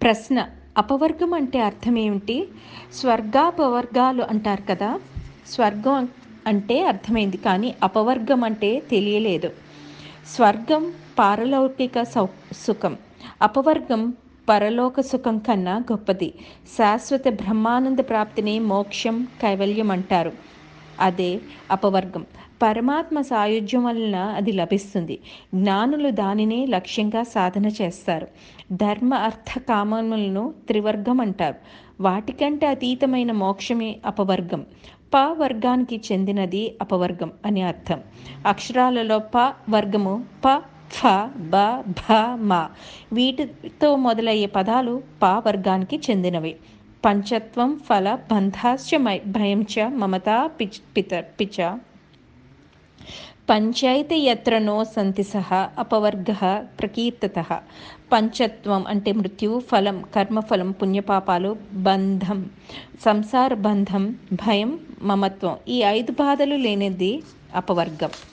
ప్రశ్న అపవర్గం అంటే అర్థం ఏమిటి స్వర్గాపవర్గాలు అంటారు కదా స్వర్గం అంటే అర్థమైంది కానీ అపవర్గం అంటే తెలియలేదు స్వర్గం పారలౌకిక సౌ సుఖం అపవర్గం పరలోక సుఖం కన్నా గొప్పది శాశ్వత బ్రహ్మానంద ప్రాప్తిని మోక్షం కైవల్యం అంటారు అదే అపవర్గం పరమాత్మ సాయుధ్యం వలన అది లభిస్తుంది జ్ఞానులు దానినే లక్ష్యంగా సాధన చేస్తారు ధర్మ అర్థ కామములను త్రివర్గం అంటారు వాటికంటే అతీతమైన మోక్షమే అపవర్గం ప వర్గానికి చెందినది అపవర్గం అని అర్థం అక్షరాలలో ప వర్గము ప ఫ బ భ మ వీటితో మొదలయ్యే పదాలు ప వర్గానికి చెందినవి పంచత్వం ఫల బంధాశ్చ భయం చ మమత పిచ్ పిత పిచ పంచాయతీ ఎత్ర నో సంతి సహ అపవర్గ ప్రకీర్తత పంచత్వం అంటే మృత్యువు ఫలం కర్మఫలం పుణ్యపాపాలు బంధం సంసార బంధం భయం మమత్వం ఈ ఐదు బాధలు లేనిది అపవర్గం